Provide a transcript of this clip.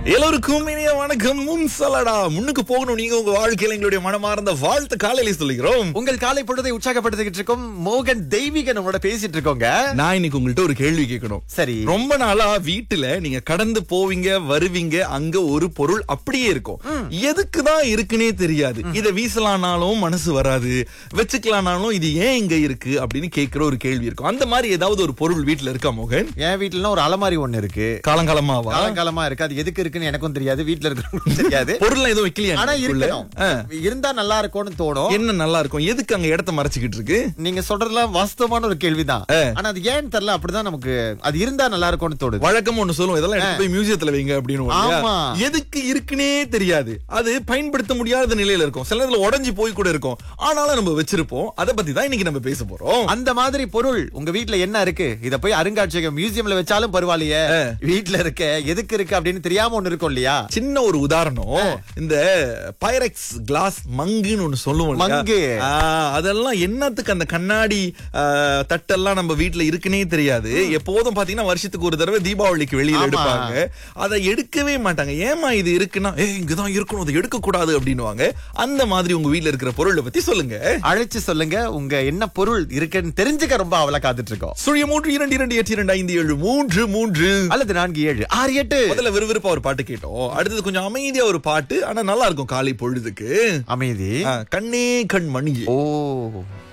எல்லோருக்கும் இனிய வணக்கம் முன் சலடா முன்னுக்கு போகணும் நீங்க உங்க வாழ்க்கையில எங்களுடைய மனமார்ந்த வாழ்த்து காலையில சொல்லிக்கிறோம் உங்கள் காலை பொழுதை உற்சாகப்படுத்திக்கிட்டு இருக்கோம் மோகன் தெய்வீக நம்மளோட பேசிட்டு இருக்கோங்க நான் இன்னைக்கு உங்கள்ட்ட ஒரு கேள்வி கேட்கணும் சரி ரொம்ப நாளா வீட்டுல நீங்க கடந்து போவீங்க வருவீங்க அங்க ஒரு பொருள் அப்படியே இருக்கும் எதுக்கு தான் இருக்குன்னே தெரியாது இத வீசலானாலும் மனசு வராது வச்சுக்கலானாலும் இது ஏன் இங்க இருக்கு அப்படின்னு கேக்குற ஒரு கேள்வி இருக்கும் அந்த மாதிரி ஏதாவது ஒரு பொருள் வீட்டுல இருக்கா மோகன் என் வீட்டுல ஒரு அலமாரி ஒண்ணு இருக்கு காலங்காலமாவா காலங்காலமா இருக்கு அது எதுக்கு இருக்குன்னு எனக்கும் தெரியாது வீட்டுல இருக்கிறவங்களுக்கும் தெரியாது பொருள் எதுவும் வைக்கலையா ஆனா உள்ள? இருக்கணும் ஆ. இருந்தா நல்லா இருக்கும்னு தோணும் என்ன நல்லா இருக்கும் எதுக்கு அங்க இடத்த மறைச்சுக்கிட்டு இருக்கு நீங்க சொல்றதுலாம் வாஸ்தவமான ஒரு கேள்விதான் ஆனா அது ஏன்னு தெரியல அப்படிதான் நமக்கு அது இருந்தா நல்லா இருக்கும்னு தோணுது வழக்கம் ஒண்ணு சொல்லுவோம் இதெல்லாம் எடுத்து போய் மியூசியத்துல வைங்க அப்படின்னு இல்லையா? ஆமா. எதுக்கு இருக்குன்னே தெரியாது அது பயன்படுத்த முடியாத நிலையில இருக்கும் சில நேரத்துல உடைஞ்சு போய் கூட இருக்கும் ஆனாலும் நம்ம வச்சிருப்போம் அதை பத்தி தான் இன்னைக்கு நம்ம பேச போறோம் அந்த மாதிரி பொருள் உங்க வீட்ல என்ன இருக்கு இத போய் அருங்காட்சியகம் மியூசியம்ல வச்சாலும் பரவாயில்லையே வீட்ல இருக்க எதுக்கு இருக்கு அப்படின்னு தெரியாம ஒண்ணு இருக்கும் இல்லையா சின்ன ஒரு உதாரணம் இந்த பைரெக்ஸ் கிளாஸ் மங்குன்னு ஒண்ணு சொல்லுவோம் இல்லையா? மங்கு. ஆ, அதெல்லாம் என்னத்துக்கு அந்த கண்ணாடி ஆ, தட்டெல்லாம் நம்ம வீட்ல இருக்குன்னே தெரியாது எப்போதும் பாத்தீங்கன்னா வருஷத்துக்கு ஒரு தடவை தீபாவளிக்கு வெளியில ஆமா. எடுப்பாங்க அதை எடுக்கவே மாட்டாங்க ஏமா இது இருக்குன்னா ஏ இங்கதான் இருக்கணும் அதை எடுக்க கூடாது அப்படின்னுவாங்க அந்த மாதிரி உங்க வீட்ல இருக்கிற பொருளை பத்தி சொல்லுங்க அழைச்சு சொல்லுங்க உங்க என்ன பொருள் இருக்குன்னு தெரிஞ்சுக்க ரொம்ப அவளை காத்துட்டு இருக்கோம் சுழிய மூன்று இரண்டு இரண்டு எட்டு இரண்டு ஐந்து ஏழு மூன்று மூன்று அல்லது நான்கு ஏழு ஆறு எட்டு முதல்ல விறுவிறுப்பா ஒரு பாட்டு கேட்டோம் அடுத்தது கொஞ்சம் அமைதியா ஒரு பாட்டு ஆனா நல்லா இருக்கும் காலை பொழுதுக்கு அமைதி ஆ, கண்ணே கண் மணி ஓ